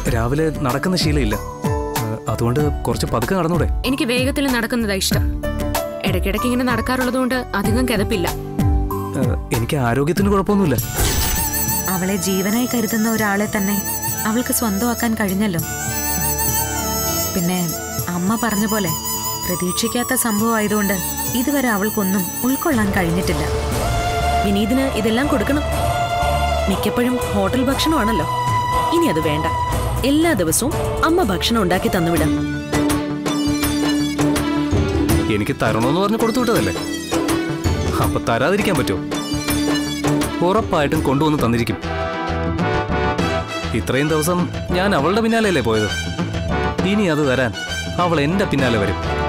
രാവിലെ നടക്കുന്ന ശീലമില്ല ഏഹ്, അതുകൊണ്ട് കുറച്ച് പതുക്കെ നടന്നൂടെ എനിക്ക് വേഗത്തിൽ നടക്കുന്നതാ ഇഷ്ടം ഇടയ്ക്കിടയ്ക്ക് ഇങ്ങനെ നടക്കാറുള്ളതുകൊണ്ട് അധികം കിതപ്പില്ല ഏഹ്, എനിക്ക് ആരോഗ്യത്തിന് കുഴപ്പമൊന്നുമില്ല അവളെ ജീവനായി കരുതുന്ന ഒരാളെ തന്നെ അവൾക്ക് സ്വന്തമാക്കാൻ കഴിഞ്ഞല്ലോ പിന്നെ അമ്മ പറഞ്ഞ പോലെ പ്രതീക്ഷിക്കാത്ത സംഭവമായതുകൊണ്ട് ഇതുവരെ അവൾക്കൊന്നും ഉൾക്കൊള്ളാൻ കഴിഞ്ഞിട്ടില്ല വിനീതിന് ഇതെല്ലാം കൊടുക്കണം മിക്കപ്പോഴും ഹോട്ടൽ ഭക്ഷണമാണല്ലോ ഇനി അത് വേണ്ട എല്ലാ ദിവസവും അമ്മ ഭക്ഷണം ഉണ്ടാക്കി തന്നുവിടാം എനിക്ക് തരണമെന്ന് പറഞ്ഞ് കൊടുത്തു വിട്ടതല്ലേ അപ്പൊ തരാതിരിക്കാൻ പറ്റുമോ ഉറപ്പായിട്ടും കൊണ്ടുവന്ന് തന്നിരിക്കും ഇത്രയും ദിവസം ഞാൻ അവളുടെ പിന്നാലെയല്ലേ പോയത് ഇനി അത് തരാൻ അവൾ എന്റെ പിന്നാലെ വരും